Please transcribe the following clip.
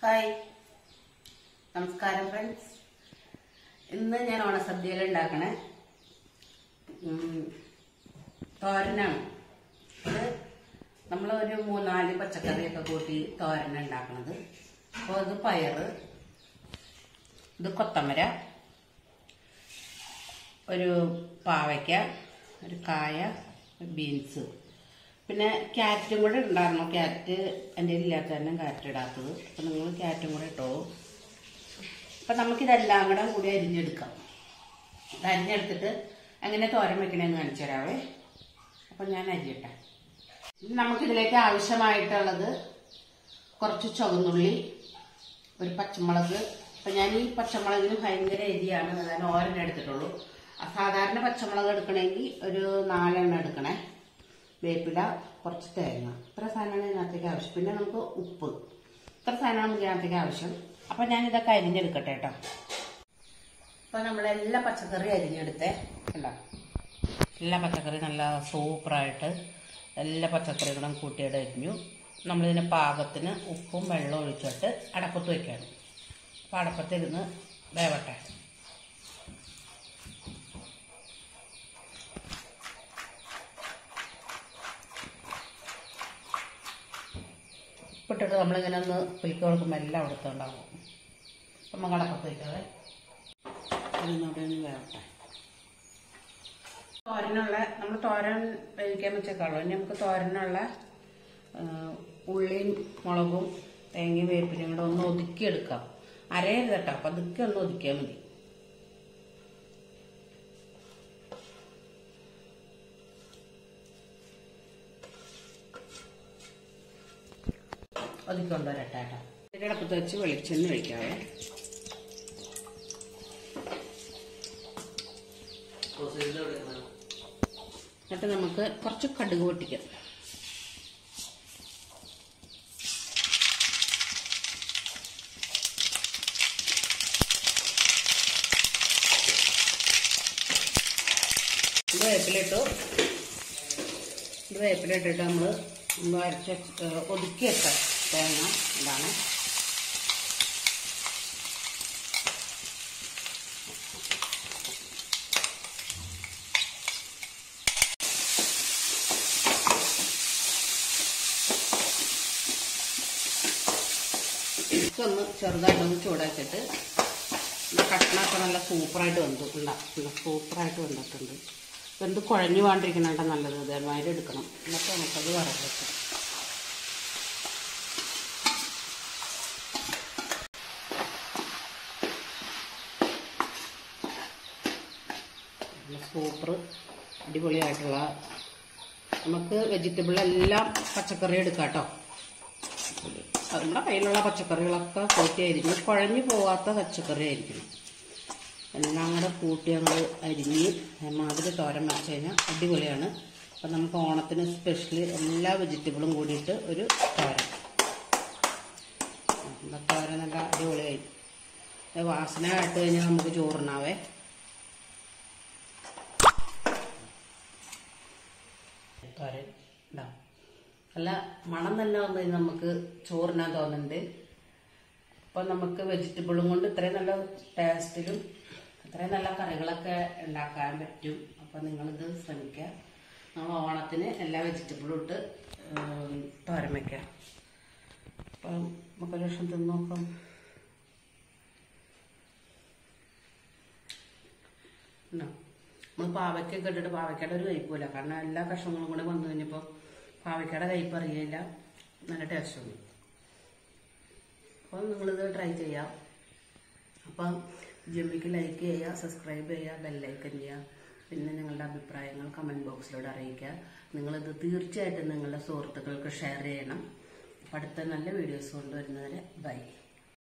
hi നമസ്കാരം friends ഇന്ന് ഞാൻ ഓണസദ്യയിൽ ഉണ്ടാക്കണേ ഉം, തോരനാണ് ഇത് നമ്മൾ ഒരു മൂന്നാല് പച്ചക്കറിയൊക്കെ കൂട്ടി തോരൻ ഉണ്ടാക്കണത് അപ്പോൾ ഇത് പയറ് ഇത് കൊത്തമര ഒരു പാവയ്ക്ക ഒരു കായ ബീൻസ് പിന്നെ ക്യാരറ്റും കൂടെ ഉണ്ടായിരുന്നു ക്യാരറ്റ് എൻ്റെ ഇല്ലാത്ത തന്നെ ക്യാരറ്റ് ഇടാത്തത് അപ്പം നിങ്ങൾ ക്യാരറ്റും കൂടെ ഇട്ടോളൂ അപ്പം നമുക്കിതെല്ലാം കൂടെ കൂടി അരിഞ്ഞെടുക്കാം ഇത് അരിഞ്ഞെടുത്തിട്ട് എങ്ങനെ തോരൻ വെക്കണേന്ന് കാണിച്ചു തരാവേ അപ്പം ഞാൻ അരിയട്ടെ ഇനി നമുക്കിതിലേക്ക് ആവശ്യമായിട്ടുള്ളത് കുറച്ച് ചുവന്നുള്ളി ഒരു പച്ചമുളക് അപ്പം ഞാൻ ഈ പച്ചമുളകിന് ഭയങ്കര എരിയാണ് അതായത് ഓരെണ്ണം എടുത്തിട്ടുള്ളൂ ആ സാധാരണ പച്ചമുളക് എടുക്കണമെങ്കിൽ ഒരു നാലെണ്ണം എടുക്കണേ വേപ്പില കുറച്ച് തേങ്ങ ഇത്ര സാധനമാണ് ഇതിനകത്തേക്ക് ആവശ്യം പിന്നെ നമുക്ക് ഉപ്പ് ഇത്ര സാധനമാണ് നമുക്ക് ഇതിനകത്തേക്ക് ആവശ്യം അപ്പം ഞാൻ ഇതൊക്കെ അരിഞ്ഞെടുക്കട്ടെ കേട്ടോ അപ്പം നമ്മളെല്ലാ പച്ചക്കറി അരിഞ്ഞെടുത്തേ കണ്ടോ എല്ലാ പച്ചക്കറി നല്ല സൂപ്പറായിട്ട് എല്ലാ പച്ചക്കറികളും കൂട്ടിയിട്ട് അരിഞ്ഞു നമ്മളിതിന് പാകത്തിന് ഉപ്പും വെള്ളവും ഒഴിച്ചിട്ട് അടപ്പത്ത് വയ്ക്കുകയാണ് അപ്പോൾ അടപ്പത്തിരുന്ന് വേവട്ടെ ഉപ്പിട്ടിട്ട് നമ്മളിങ്ങനെ ഒന്ന് കുലുക്കി കൊടുക്കുമ്പോൾ എല്ലാം എടുത്തുണ്ടാകും അപ്പം നമുക്ക് അടപ്പത്ത് വയ്ക്കാതെ അതിനോട് ഒന്ന് വേവട്ടെ തോരനുള്ള നമ്മൾ തോരൻ വേവിക്കാൻ വെച്ചേക്കാളോ ഇനി നമുക്ക് തോരനുള്ള ആ, ഉള്ളിയും മുളകും തേങ്ങയും വേപ്പിലും കൂടെ ഒന്ന് ഒതുക്കിയെടുക്കാം അരയരുത് കേട്ടോ അപ്പം അതൊക്കെ ഒന്ന് ഒതുക്കിയാൽ മതി ഒതുക്കൊണ്ടുവരട്ടെ കേട്ടോ ഇതിടപ്പത്ത് വെച്ച് വെളിച്ചെണ്ണ ഒഴിക്കാവേ എന്നിട്ട് നമുക്ക് കുറച്ച് കടുക് പൊട്ടിക്കാം ഇത് വേപ്പിലിട്ടു ഇത് വേപ്പിലിട്ടിട്ട് നമ്മൾ അരച്ച് വെച്ച്- ഒതുക്കി വെക്കാം തേങ്ങ ഇതാണ് ഇതൊന്ന് ചെറുതായിട്ടൊന്ന് ചൂടാക്കിയിട്ട് ഈ കഷ്ണമൊക്കെ നല്ല സൂപ്പറായിട്ട് വെന്തു ഇല്ല നല്ല സൂപ്പറായിട്ട് വെന്തിട്ടുണ്ട് വെന്ത് കുഴഞ്ഞു പോകാണ്ടിരിക്കണേണ്ട നല്ലത് ഇതേമാതിരി എടുക്കണം എന്നിട്ട് നമുക്കത് വറവ് വെക്കാം നല്ല സൂപ്പർ അടിപൊളിയായിട്ടുള്ള നമുക്ക് വെജിറ്റബിൾ എല്ലാം പച്ചക്കറി എടുക്കാം കേട്ടോ അത് നമ്മുടെ കയ്യിലുള്ള പച്ചക്കറികളൊക്കെ കൂട്ടി അരിഞ്ഞ് കുഴഞ്ഞു പോവാത്ത പച്ചക്കറി ആയിരിക്കണം എല്ലാം കൂടെ കൂട്ടി ഞങ്ങൾ അരിഞ്ഞ് മാതിരി തോരൻ വെച്ച് കഴിഞ്ഞാൽ അടിപൊളിയാണ് അപ്പം നമുക്ക് ഓണത്തിന് സ്പെഷ്യലി എല്ലാ വെജിറ്റബിളും കൂടിയിട്ട് ഒരു തോരൻ നമ്മുടെ തോരൻ നല്ല അടിപൊളിയായി ഇത് വാസന കേട്ട് കഴിഞ്ഞാൽ നമുക്ക് ചോറിനാവേ തോരൻ ഉണ്ടാവും നല്ല മണം തന്നെ വന്നു കഴിഞ്ഞാൽ നമുക്ക് ചോറിനാൻ തോന്നുന്നുണ്ട് അപ്പം നമുക്ക് വെജിറ്റബിളും കൊണ്ട് ഇത്രയും നല്ല ടേസ്റ്റിലും ഇത്രയും നല്ല കറികളൊക്കെ ഉണ്ടാക്കാൻ പറ്റും അപ്പം നിങ്ങളിത് ശ്രമിക്കുക നമ്മൾ ഓണത്തിന് എല്ലാ വെജിറ്റബിളും ഇട്ട് ഉം, തോരൻ വയ്ക്കാം അപ്പം നമുക്കൊരു ലക്ഷം തിന്ന് നോക്കാം ഉണ്ടോ നമ്മൾ പാവയ്ക്കൊക്കെ ഇട്ടിട്ട് പാവയ്ക്കയുടെ ഒരു കഴിപ്പില്ല കാരണം എല്ലാ കഷ്ണങ്ങളും കൂടെ വന്നു കഴിഞ്ഞപ്പോൾ പാവയ്ക്കയുടെ കഴിപ്പ് അറിയില്ല നല്ല ടേസ്റ്റ് ഉണ്ട് അപ്പം നിങ്ങളിത് ട്രൈ ചെയ്യാം അപ്പം ജിമ്മിക്ക് ലൈക്ക് ചെയ്യുക സബ്സ്ക്രൈബ് ചെയ്യുക ബെല്ലൈക്കൻ ചെയ്യുക പിന്നെ നിങ്ങളുടെ അഭിപ്രായങ്ങൾ കമൻറ്റ് ബോക്സിലൂടെ അറിയിക്കുക നിങ്ങളിത് തീർച്ചയായിട്ടും നിങ്ങളുടെ സുഹൃത്തുക്കൾക്ക് ഷെയർ ചെയ്യണം അപ്പം അടുത്ത നല്ല വീഡിയോസ് കൊണ്ടുവരുന്നവരെ ബൈ